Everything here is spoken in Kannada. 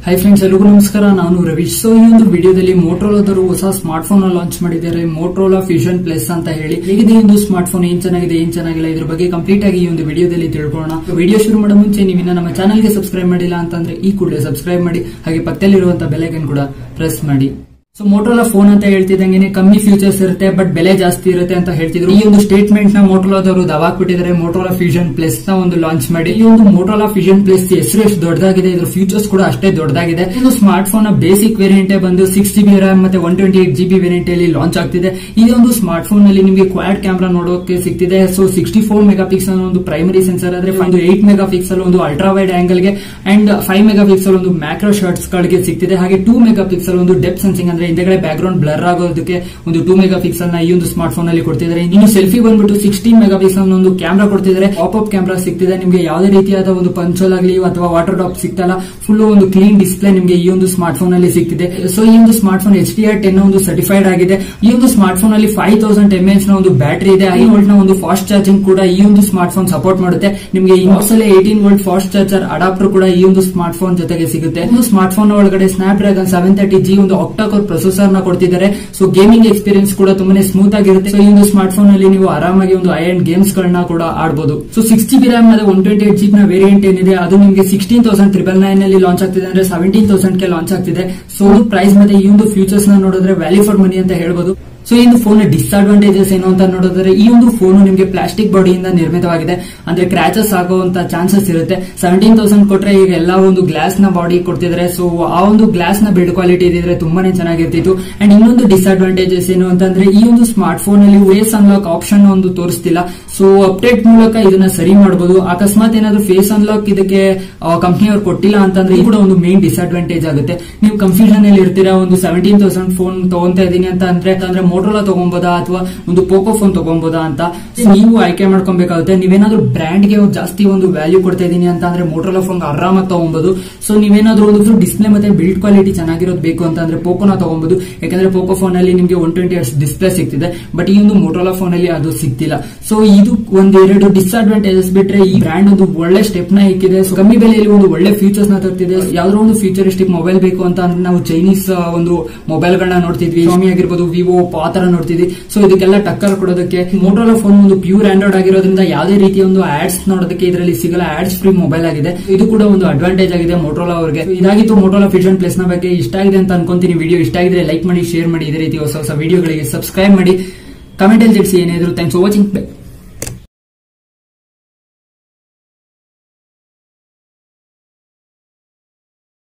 ಹೈ ಫ್ರೆಂಡ್ಸ್ ಎಲ್ರಿಗೂ ನಮಸ್ಕಾರ ನಾನು ರವೀಶ್ ಸೊ ಈ ಒಂದು ವಿಡಿಯೋದಲ್ಲಿ ಮೋಟ್ರೋಲಾದವರು ಹೊಸ ಸ್ಮಾರ್ಟ್ ಫೋನ್ ಲಾಂಚ್ ಮಾಡಿದ್ದಾರೆ ಮೋಟ್ರೋಲಾ ಫ್ಯೂಷನ್ ಪ್ಲಸ್ ಅಂತ ಹೇಳಿ ಹೇಗಿದೆ ಈ ಒಂದು ಸ್ಮಾರ್ಟ್ ಫೋನ್ ಏನ್ ಚೆನ್ನಾಗಿದೆ ಏನ್ ಚೆನ್ನಾಗಿಲ್ಲ ಇದ್ರ ಬಗ್ಗೆ ಕಂಪ್ಲೀಟ್ ಆಗಿ ಈ ಒಂದು ವಿಡಿಯೋದಲ್ಲಿ ತಿಳ್ಕೊಳ್ಳೋಣ ವಿಡಿಯೋ ಶುರು ಮಾಡೋ ಮುಂಚೆ ನೀವಿನ್ನ ನಮ್ಮ ಚಾನಲ್ಗೆ ಸಬ್ಸ್ಕ್ರೈಬ್ ಮಾಡಿಲ್ಲ ಅಂತಂದ್ರೆ ಈ ಕೂಡಲೇ ಸಬ್ಸ್ಕ್ರೈಬ್ ಮಾಡಿ ಹಾಗೆ ಪಕ್ಕದಲ್ಲಿರುವಂತಹ ಬೆಲೈಕನ್ ಕೂಡ ಪ್ರೆಸ್ ಮಾಡಿ ಸೊ ಮೋಟೋಲಾ ಫೋನ್ ಅಂತ ಹೇಳ್ತಿದ್ದಂಗೆ ಕಮ್ಮಿ ಫ್ಯೂಚರ್ಸ್ ಇರುತ್ತೆ ಬಟ್ ಬೆಲೆ ಜಾಸ್ತಿ ಇರುತ್ತೆ ಅಂತ ಹೇಳ್ತಿದ್ರು ಈ ಒಂದು ಸ್ಟೇಟ್ಮೆಂಟ್ ನ ಮೋಟೋಲಾದವರು ದವಾಕ್ಬಿಟ್ಟಿದ್ದಾರೆ ಮೋಟೋಲಾ ಫ್ಯೂಷನ್ ಪ್ಲಸ್ ನ ಒಂದು ಲಾಂಚ್ ಮಾಡಿ ಈ ಒಂದು ಮೋಟೋಲಾ ಫ್ಯೂಷನ್ ಪ್ಲಸ್ ಹೆಸರು ಎಷ್ಟು ದೊಡ್ಡದಾಗಿದೆ ಇದ್ರ ಫ್ಯೂಚರ್ಸ್ ಕೂಡ ಅಷ್ಟೇ ದೊಡ್ಡದಾಗಿದೆ ಇದು ಸ್ಮಾರ್ಟ್ ಫೋನ್ ನ ಬೇಸಿಕ್ ವೇರಿಯಂಟ್ ಬಂದು ಸಿಕ್ಸ್ ಜಿಬಿ ರ್ಯಾಮ್ ಮತ್ತೆ one twenty eight GB variant ಅಲ್ಲಿ ಲಾಂಚ್ ಆಗ್ತಿದೆ ಈ ಒಂದು ಸ್ಮಾರ್ಟ್ ಫೋನ್ ನಲ್ಲಿ ನಿಮಗೆ ಕ್ವಾಡ್ ಕ್ಯಾಮ್ರಾ ನೋಡೋಕೆ ಸಿಗ್ತಿದೆ so sixty four mega pixel ಒಂದು ಪ್ರೈಮರಿ ಸೆನ್ಸರ್ ಆದ್ರೆ ಒಂದು ಏಟ್ ಮೆಗಾ ಪಿಕ್ಸಲ್ ಒಂದು ಅಲ್ಟ್ರಾ ವೈಡ್ ಆಂಗಲ್ ಗೆ ಅಂಡ್ ಫೈವ್ ಮೆಗಾ ಪಿಕ್ಸಲ್ ಒಂದು ಮ್ಯಾಕ್ರೋ ಶಾರ್ಟ್ಸ್ ಗಳಿಗೆ ಸಿಗ್ತಿದೆ ಹಾಗೆ ಟೂ ಮೆಗಾ ಪಿಕ್ಸಲ್ ಒಂದು ಡೆಪ್ ಸೆನ್ಸಿಂಗ್ ಅಂದ್ರೆ ಹಿಂದೆಗಡೆ ಬ್ಯಾಕ್ ಗ್ರೌಂಡ್ ಬ್ಲರ್ ಆಗೋದಕ್ಕೆ ಒಂದು ಟೂ ಮೆಗಾ ಪಿಕ್ಸಲ್ ನ ಈ ಒಂದು ಸ್ಮಾರ್ಟ್ ಫೋನ್ ಅಲ್ಲಿ ಕೊಡ್ತಿದ್ದಾರೆ ಇನ್ನು ಸೆಲ್ಫಿ ಬಂದ್ಬಿಟ್ಟು ಸಿಕ್ಸ್ಟೀನ್ ಮೆಗಾ ಪಿಕ್ಸಲ್ ಒಂದು ಕ್ಯಾಮ್ರಾ ಕೊಡ್ತಿದ್ದಾರೆ ಪಾಪ್ ಅಪ್ ಕ್ಯಾಮ್ರಾ ಸಿಗ್ತಿದೆ ನಿಮಗೆ ಯಾವುದೇ ರೀತಿಯಾದ ಒಂದು ಪಂಚೋಲ್ ಆಗಲಿ ಅಥವಾ ವಾಟರ್ ಡ್ರಾಪ್ ಸಿಗ್ತಲ್ಲ ಫುಲ್ ಒಂದು ಕ್ಲೀನ್ ಡಿಸ್ಪ್ಲೇ ನಿಮಗೆ ಈ ಒಂದು ಸ್ಮಾರ್ಟ್ ಫೋನ್ ಅಲ್ಲಿ ಸಿಗ್ತಿದೆ ಸೊ ಈ ಒಂದು smart phone H D R ten ಒಂದು ಸರ್ಟಿಫೈಡ್ ಆಗಿದೆ ಈ ಒಂದು ಸ್ಮಾರ್ಟ್ ಫೋನ್ ಅಲ್ಲಿ ಫೈವ್ ತೌಸಂಡ್ ಎಂ ಎಚ್ ನ ಒಂದು ಬ್ಯಾಟರಿ ಇದೆ ಐ ವೋಲ್ಟ್ ನ ಒಂದು ಫಾಸ್ಟ್ ಚಾರ್ಜಿಂಗ್ ಕೂಡ ಈ ಒಂದು ಸ್ಮಾರ್ಟ್ ಫೋನ್ ಸಪೋರ್ಟ್ ಮಾಡುತ್ತೆ ನಿಮಗೆ ಇನ್ನೊಂದ್ಸಲ eighteen volt fast charger adapter ಕೂಡ ಈ ಒಂದು ಸ್ಮಾರ್ಟ್ ಫೋನ್ ಜೊತೆಗೆ ಸಿಗುತ್ತೆ ಒಂದು ಸ್ಮಾರ್ಟ್ ಫೋನ್ ಒಳಗಡೆ Snapdragon seven thirty G ಒಂದು ಆಕ್ಟಾಕೋರ್ ಪ್ರೊಸೆಸರ್ ನ ಕೊಡ್ತಿದ್ದಾರೆ ಸೊ ಗೇಮಿಂಗ್ ಎಕ್ಸ್ಪೀರಿಯನ್ಸ್ ಕೂಡ ತುಂಬಾನೇ ಸ್ಮೂತ್ ಆಗಿರುತ್ತೆ ಸೊ ಈ ಒಂದು ಸ್ಮಾರ್ಟ್ ಫೋನ್ ಅಲ್ಲಿ ನೀವು ಆರಾಮಾಗಿ ಒಂದು ಐ ಅಂಡ್ ಗೇಮ್ಸ್ ಗಳನ್ನ ಕೂಡ ಆಡಬಹುದು ಸೊ ಸಿಕ್ಸ್ ಜಿಬಿ ರ್ಯಾಮ್ ಮತ್ತೆ ಒನ್ ಟ್ವೆಂಟಿ ಏಟ್ ಜಿಬಿ ನ ವೇರಿಯಂಟ್ ಏನಿದೆ ಅದು ನಿಮಗೆ ಸಿಕ್ಸ್ಟೀನ್ ತೌಸಂಡ್ ಟ್ರಿಬಲ್ ನೈನ್ ಅಲ್ಲಿ ಲಾಂಚ್ ಆಗ್ತಿದೆ ಅಂದ್ರೆ ಸೆವೆಂಟೀನ್ ತೌಸಂಡ್ ಗೆ ಲಾಂಚ್ ಆಗ್ತಿದೆ ಸೊ ಪ್ರೈಸ್ ಮತ್ತೆ ಈ ಒಂದು ಫ್ಯೂಚರ್ಸ್ ನ ನೋಡಿದ್ರೆ ವ್ಯಾಲ್ಯೂ ಫಾರ್ ಮನಿ ಅಂತ ಹೇಳ್ಬೋದು ಸೊ ಈ ಒಂದು ಫೋನ್ ಡಿಸ್ಅಡ್ವಾಂಟೇಜಸ್ ಏನು ಅಂತ ನೋಡಿದ್ರೆ ಈ ಒಂದು ಫೋನ್ ನಿಮಗೆ ಪ್ಲಾಸ್ಟಿಕ್ ಬಾಡಿಯಿಂದ ನಿರ್ಮಿತವಾಗಿದೆ ಅಂದ್ರೆ ಕ್ರಾಚಸ್ ಆಗುವಂತ ಚಾನ್ಸಸ್ ಇರುತ್ತೆ ಸೆವೆಂಟೀನ್ ತೌಸಂಡ್ ಕೊಟ್ರೆ ಈಗ ಎಲ್ಲ ಒಂದು ಗ್ಲಾಸ್ ನ ಬಾಡಿ ಕೊಡ್ತಿದ್ದಾರೆ ಸೊ ಆ ಒಂದು ಗ್ಲಾಸ್ ನ ಬಿಲ್ಡ್ ಕ್ವಾಲಿಟಿ ಇದ್ರೆ ತುಂಬಾನೇ ಚೆನ್ನಾಗಿರ್ತಿತ್ತು ಅಂಡ್ ಇನ್ನೊಂದು ಡಿಸ್ಅಡ್ವಾಂಟೇಜಸ್ ಏನು ಅಂತಂದ್ರೆ ಈ ಒಂದು ಸ್ಮಾರ್ಟ್ ಫೋನ್ ಅಲ್ಲಿ ಫೇಸ್ ಅನ್ಲಾಕ್ ಆಪ್ಷನ್ ಒಂದು ತೋರಿಸ್ತಿಲ್ಲ ಸೊ ಅಪ್ಡೇಟ್ ಮೂಲಕ ಇದನ್ನ ಸರಿ ಮಾಡಬಹುದು ಅಕಸ್ಮಾತ್ ಏನಾದ್ರು ಫೇಸ್ ಅನ್ಲಾಕ್ ಇದಕ್ಕೆ ಕಂಪ್ನಿಯವ್ರು ಕೊಟ್ಟಿಲ್ಲ ಅಂತಂದ್ರೆ ಇದು ಕೂಡ ಒಂದು ಮೇನ್ ಡಿಸ್ಅಡ್ವಾಂಟೇಜ್ ಆಗುತ್ತೆ ನೀವು ಕನ್ಫ್ಯೂಷನ್ ಅಲ್ಲಿ ಇರ್ತೀರಾ ಒಂದು ಸೆವೆಂಟೀನ್ ತೌಸಂಡ್ ಫೋನ್ ತಗೊಂತಾ ಇದೀನಿ ಅಂತ ಅಂದ್ರೆ ಅಂದ್ರೆ ಮೋಟೋಲಾ ತಗೊಬೋದಾ ಅಥವಾ ಒಂದು ಪೋಕೋ ಫೋನ್ ತಗೊಬೋದಾ ಅಂತ ನೀವು ಆಯ್ಕೆ ಮಾಡ್ಕೊಬೇಕಾಗುತ್ತೆ ನೀವೇನಾದ್ರೂ ಬ್ರ್ಯಾಂಡ್ ಗೆ ಜಾಸ್ತಿ ಒಂದು ವ್ಯಾಲ್ಯೂ ಕೊಡ್ತಾ ಇದೀನಿ ಅಂತ ಅಂದ್ರೆ ಮೋಟೋಲಾ ಫೋನ್ ಆರಾಮಾಗಿ ತಗೊಬಹುದು ಸೊ ನೀವೇನಾದ್ರೂ ಒಂದು ಡಿಸ್ಪ್ಲೇ ಮತ್ತೆ ಬಿಲ್ಡ್ ಕ್ವಾಲಿಟಿ ಚೆನ್ನಾಗಿರೋದು ಬೇಕು ಅಂತ ಅಂದ್ರೆ ಪೋಕೋನ ತಗೊಬಹುದು ಯಾಕಂದ್ರೆ ಪೋಕೋ ಫೋನ್ ಅಲ್ಲಿ ನಿಮಗೆ ಒನ್ ಟ್ವೆಂಟಿ ಎರ್ಸ್ ಡಿಸ್ಪ್ಲೇ ಸಿಗ್ತಿದೆ ಬಟ್ ಈ ಒಂದು ಮೋಟೋಲಾ ಫೋನ್ ಅಲ್ಲಿ ಅದು ಸಿಗ್ತಿಲ್ಲ ಸೊ ಇದು ಒಂದು ಎರಡು ಡಿಸ್ಅಡ್ವಾಂಟೇಜಸ್ ಬಿಟ್ರೆ ಈ ಬ್ರ್ಯಾಂಡ್ ಒಂದು ಒಳ್ಳೆ ಸ್ಟೆಪ್ ನ ಇಕ್ಕಿದೆ ಸೊ ಕಮ್ಮಿ ಬೆಲೆಯಲ್ಲಿ ಒಂದು ಒಳ್ಳೆ ಫೀಚರ್ಸ್ ನ ತರ್ತಿದೆ ಯಾವ್ದೋ ಒಂದು ಫ್ಯೂಚರಿಸ್ಟಿಕ್ ಮೊಬೈಲ್ ಬೇಕು ಅಂತ ಅಂದ್ರೆ ನಾವು ಚೈನೀಸ್ ಒಂದು ಮೊಬೈಲ್ ಗಳನ್ನ ನೋಡ್ತಿದ್ವಿ ಸ್ವಾಮಿ ಆಗಿರ್ಬೋದು ವಿವೋ ಆ ತರ ನೋಡ್ತಿದ್ವಿ ಸೊ ಇದಕ್ಕೆಲ್ಲ ಟಕ್ಕರ್ ಕೊಡೋದಕ್ಕೆ ಮೋಟೋಲಾ ಫೋನ್ ಒಂದು ಪ್ಯೂರ್ ಆಂಡ್ರಾಯ್ಡ್ ಆಗಿರೋದ್ರಿಂದ ಯಾವುದೇ ರೀತಿಯ ಒಂದು ಆಡ್ಸ್ ನೋಡೋದಕ್ಕೆ ಇದರಲ್ಲಿ ಸಿಗಲ್ಲ ಆಡ್ಸ್ ಫ್ರೀ ಮೊಬೈಲ್ ಆಗಿದೆ ಇದು ಕೂಡ ಒಂದು ಅಡ್ವಾಂಟೇಜ್ ಆಗಿದೆ ಮೋಟೋಲಾ ಅವರಿಗೆ ಇದಾಗಿತ್ತು ಮೋಟೋಲಾ ಫ್ಯೂಷನ್ ಪ್ಲೇಸ್ ನ ಬಗ್ಗೆ ಇಷ್ಟ ಆಗಿದೆ ಅಂತ ಅನ್ಕೊಂತೀನಿ ವಿಡಿಯೋ ಇಷ್ಟ ಆಗಿದ್ರೆ ಲೈಕ್ ಮಾಡಿ ಶೇರ್ ಮಾಡಿ ಇದೇ ರೀತಿ ಹೊಸ ಹೊಸ ವಿಡಿಯೋಗಳಿಗೆ ಸಬ್ಸ್ಕ್ರೈಬ್ ಮಾಡಿ ಕಮೆಂಟ್ ಅಲ್ಲಿ ತಿಳಿಸಿ ಏನಾದ್ರು ಥ್ಯಾಂಕ್ಸ್ ಫಾರ್ ವಾಚಿಂಗ್